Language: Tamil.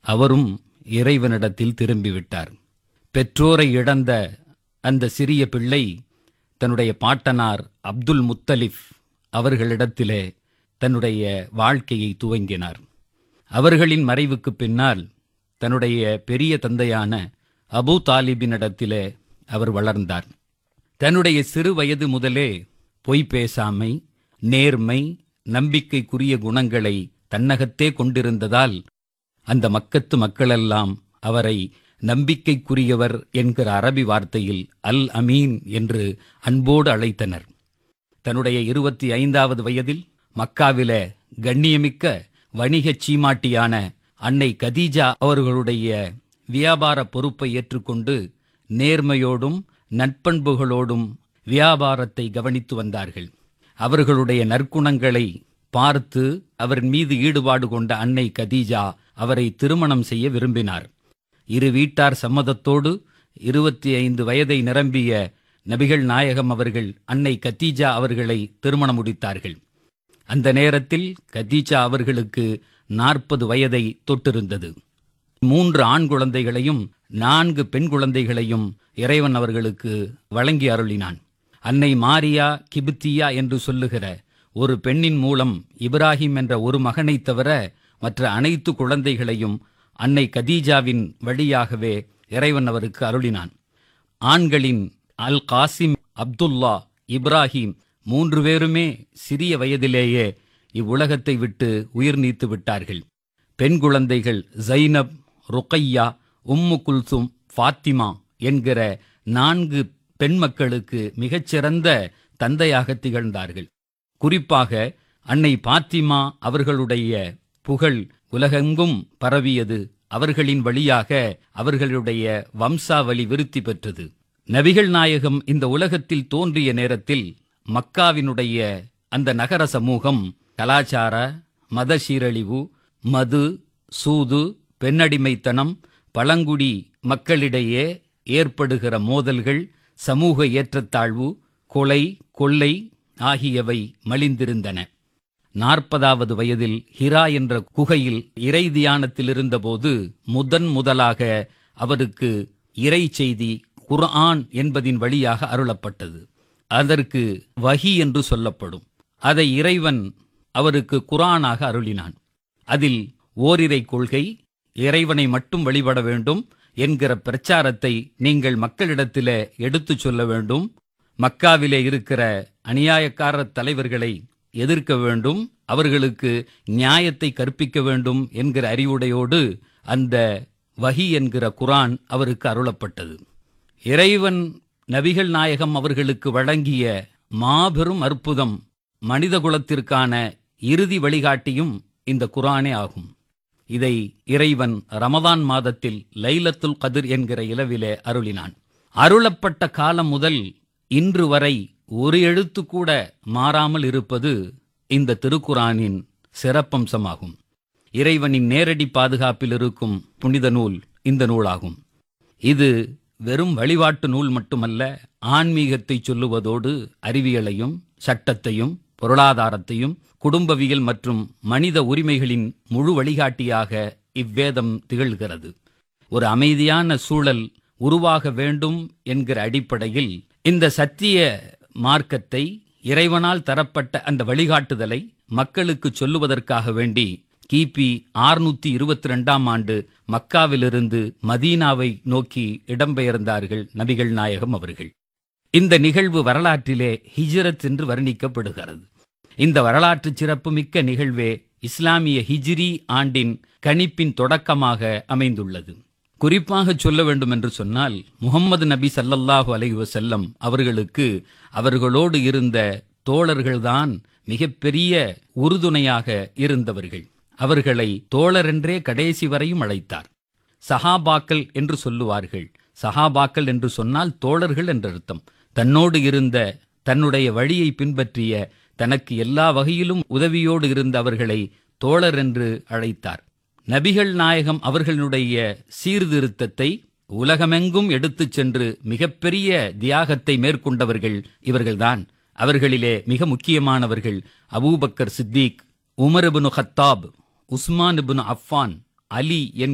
அவரும் இறைவனிடத்தில் திரும்பிவிட்டார் பெற்றோரை இழந்த அந்த சிறிய பிள்ளை தன்னுடைய பாட்டனார் அப்துல் முத்தலிஃப் அவர்களிடத்திலே தன்னுடைய வாழ்க்கையை துவங்கினார் அவர்களின் மறைவுக்கு பின்னால் தன்னுடைய பெரிய தந்தையான அபூ தாலிபினிடத்திலே அவர் வளர்ந்தார் தன்னுடைய சிறு வயது முதலே பொய் பேசாமை நேர்மை நம்பிக்கைக்குரிய குணங்களை தன்னகத்தே கொண்டிருந்ததால் அந்த மக்கத்து மக்களெல்லாம் அவரை நம்பிக்கைக்குரியவர் என்கிற அரபி வார்த்தையில் அல் அமீன் என்று அன்போடு அழைத்தனர் தன்னுடைய இருபத்தி ஐந்தாவது வயதில் மக்காவில கண்ணியமிக்க வணிகச் சீமாட்டியான அன்னை கதீஜா அவர்களுடைய வியாபார பொறுப்பை ஏற்றுக்கொண்டு நேர்மையோடும் நட்பண்புகளோடும் வியாபாரத்தை கவனித்து வந்தார்கள் அவர்களுடைய நற்குணங்களை பார்த்து அவர் மீது ஈடுபாடு கொண்ட அன்னை கதீஜா அவரை திருமணம் செய்ய விரும்பினார் இரு வீட்டார் சம்மதத்தோடு இருபத்தி ஐந்து வயதை நிரம்பிய நபிகள் நாயகம் அவர்கள் அன்னை கத்தீஜா அவர்களை திருமணம் முடித்தார்கள் அந்த நேரத்தில் கதீஜா அவர்களுக்கு நாற்பது வயதை தொட்டிருந்தது மூன்று ஆண் குழந்தைகளையும் நான்கு பெண் குழந்தைகளையும் இறைவன் அவர்களுக்கு வழங்கி அருளினான் அன்னை மாரியா கிபித்தியா என்று சொல்லுகிற ஒரு பெண்ணின் மூலம் இப்ராஹிம் என்ற ஒரு மகனைத் தவிர மற்ற அனைத்து குழந்தைகளையும் அன்னை கதீஜாவின் வழியாகவே இறைவன் அவருக்கு அருளினான் ஆண்களின் அல் காசிம் அப்துல்லா இப்ராஹிம் மூன்று பேருமே சிறிய வயதிலேயே இவ்வுலகத்தை விட்டு உயிர் நீத்து விட்டார்கள் பெண் குழந்தைகள் ஜைனப் ருக்கையா உம்மு குல்சும் ஃபாத்திமா என்கிற நான்கு பெண் மக்களுக்கு மிகச்சிறந்த தந்தையாக திகழ்ந்தார்கள் குறிப்பாக அன்னை பாத்திமா அவர்களுடைய புகழ் உலகெங்கும் பரவியது அவர்களின் வழியாக அவர்களுடைய வம்சாவளி விருத்தி பெற்றது நபிகள் நாயகம் இந்த உலகத்தில் தோன்றிய நேரத்தில் மக்காவினுடைய அந்த நகர சமூகம் கலாச்சார மத சீரழிவு மது சூது பெண்ணடிமைத்தனம் பழங்குடி மக்களிடையே ஏற்படுகிற மோதல்கள் சமூக ஏற்றத்தாழ்வு கொலை கொள்ளை ஆகியவை மலிந்திருந்தன நாற்பதாவது வயதில் ஹிரா என்ற குகையில் இறை தியானத்தில் இருந்தபோது முதன் முதலாக அவருக்கு இறை செய்தி குர்ஆன் என்பதின் வழியாக அருளப்பட்டது அதற்கு வஹி என்று சொல்லப்படும் அதை இறைவன் அவருக்கு குர்ஆனாக அருளினான் அதில் ஓரிரை கொள்கை இறைவனை மட்டும் வழிபட வேண்டும் என்கிற பிரச்சாரத்தை நீங்கள் மக்களிடத்திலே எடுத்துச் சொல்ல வேண்டும் மக்காவிலே இருக்கிற அநியாயக்கார தலைவர்களை எதிர்க்க வேண்டும் அவர்களுக்கு நியாயத்தை கற்பிக்க வேண்டும் என்கிற அறிவுடையோடு அந்த வஹி என்கிற குரான் அவருக்கு அருளப்பட்டது இறைவன் நபிகள் நாயகம் அவர்களுக்கு வழங்கிய மாபெரும் அற்புதம் மனித குலத்திற்கான இறுதி வழிகாட்டியும் இந்த குரானே ஆகும் இதை இறைவன் ரமதான் மாதத்தில் லைலத்துல் கதிர் என்கிற இலவிலே அருளினான் அருளப்பட்ட காலம் முதல் இன்று வரை ஒரு எழுத்து கூட மாறாமல் இருப்பது இந்த திருக்குரானின் சிறப்பம்சமாகும் இறைவனின் நேரடி பாதுகாப்பில் இருக்கும் புனித நூல் இந்த நூலாகும் இது வெறும் வழிபாட்டு நூல் மட்டுமல்ல ஆன்மீகத்தை சொல்லுவதோடு அறிவியலையும் சட்டத்தையும் பொருளாதாரத்தையும் குடும்பவியல் மற்றும் மனித உரிமைகளின் முழு வழிகாட்டியாக இவ்வேதம் திகழ்கிறது ஒரு அமைதியான சூழல் உருவாக வேண்டும் என்கிற அடிப்படையில் இந்த சத்திய மார்க்கத்தை இறைவனால் தரப்பட்ட அந்த வழிகாட்டுதலை மக்களுக்கு சொல்லுவதற்காக வேண்டி கிபி ஆறுநூத்தி இருபத்தி ரெண்டாம் ஆண்டு மக்காவிலிருந்து மதீனாவை நோக்கி இடம்பெயர்ந்தார்கள் நபிகள் நாயகம் அவர்கள் இந்த நிகழ்வு வரலாற்றிலே ஹிஜ்ரத் என்று வர்ணிக்கப்படுகிறது இந்த வரலாற்று சிறப்புமிக்க நிகழ்வே இஸ்லாமிய ஹிஜ்ரி ஆண்டின் கணிப்பின் தொடக்கமாக அமைந்துள்ளது குறிப்பாக சொல்ல வேண்டும் என்று சொன்னால் முகம்மது நபி சல்லல்லாஹு அலைஹி வஸல்லம் அவர்களுக்கு அவர்களோடு இருந்த தோழர்கள்தான் மிகப்பெரிய உறுதுணையாக இருந்தவர்கள் அவர்களை தோழரென்றே கடைசி வரையும் அழைத்தார் சஹாபாக்கள் என்று சொல்லுவார்கள் சஹாபாக்கள் என்று சொன்னால் தோழர்கள் என்று அர்த்தம் தன்னோடு இருந்த தன்னுடைய வழியை பின்பற்றிய தனக்கு எல்லா வகையிலும் உதவியோடு இருந்த அவர்களை தோழர் என்று அழைத்தார் நபிகள் நாயகம் அவர்களுடைய சீர்திருத்தத்தை உலகமெங்கும் எடுத்துச் சென்று மிகப்பெரிய தியாகத்தை மேற்கொண்டவர்கள் இவர்கள்தான் அவர்களிலே மிக முக்கியமானவர்கள் Abu Bakr Siddique Umar ibn Khattab Uthman ibn Affan Ali என்